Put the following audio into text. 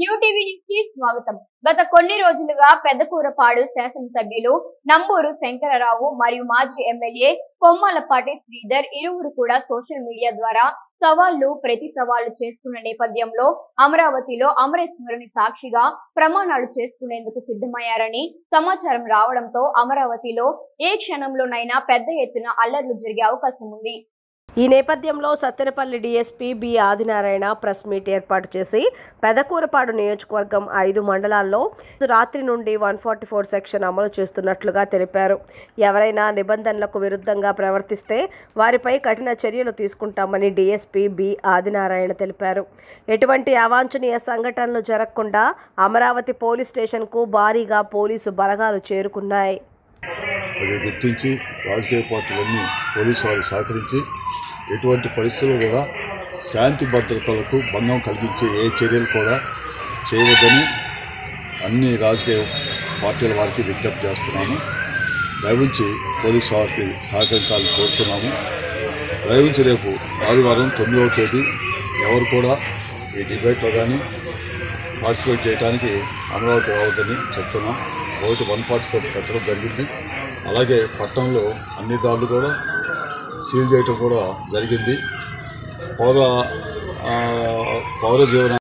new TV news కి స్వాగతం గత కొన్ని రోజులుగా పెద్దకూరపాడు శాసనసభ్యులు నంబూరు శంకరరావు మరియు మాజీ ఎమ్మెల్యే కొమ్మాలపాటి శ్రీధర్ ఇరువురు కూడా సోషల్ మీడియా ద్వారా సవాళ్లు ప్రతి సవాళ్లు చేస్తున్న నేపథ్యంలో అమరావతిలో అమరేశ్వరుని సాక్షిగా ప్రమాణాలు చేసుకునేందుకు సిద్ధమయ్యారని సమాచారం రావడంతో అమరావతిలో ఏ క్షణంలోనైనా పెద్ద ఎత్తున అల్లర్లు జరిగే అవకాశం ఉంది ఈ నేపథ్యంలో Sattenapalli DSP B Adinarayana press meet ఏర్పాటు చేసి పెదకూరపాడు నియోజకవర్గం ఐదు మండలాల్లో రాత్రి నుండి వన్ ఫార్టీ ఫోర్ సెక్షన్ అమలు చేస్తున్నట్లుగా తెలిపారు ఎవరైనా నిబంధనలకు విరుద్ధంగా ప్రవర్తిస్తే వారిపై కఠిన చర్యలు తీసుకుంటామని డీఎస్పీ బి ఆదినారాయణ తెలిపారు ఎటువంటి అవాంఛనీయ సంఘటనలు జరగకుండా అమరావతి పోలీస్ స్టేషన్కు భారీగా పోలీసు బలగాలు చేరుకున్నాయి అది గుర్తించి రాజకీయ పార్టీలన్నీ పోలీసు వారు సహకరించి ఎటువంటి పరిస్థితుల్లో కూడా శాంతి భద్రతలకు భంగం కలిగించే ఏ చర్యలు కూడా చేయవద్దని అన్ని రాజకీయ పార్టీల వారికి విజ్ఞప్తి చేస్తున్నాము దయవుంచి పోలీసు వారికి సహకరించాలని కోరుతున్నాము దయవుంచి రేపు ఆదివారం తొమ్మిదవ తేదీ ఎవరు కూడా ఈ డిబేట్లో కానీ పార్టిసిపేట్ చేయడానికి అమరావతి రావద్దని చెప్తున్నాం ఒకటి వన్ ఫార్టీ ఫోర్ పెట్టడం జరిగింది అలాగే పట్టణంలో అన్ని దారులు కూడా సీల్ చేయటం కూడా జరిగింది పౌర ఆ, పౌర జీవన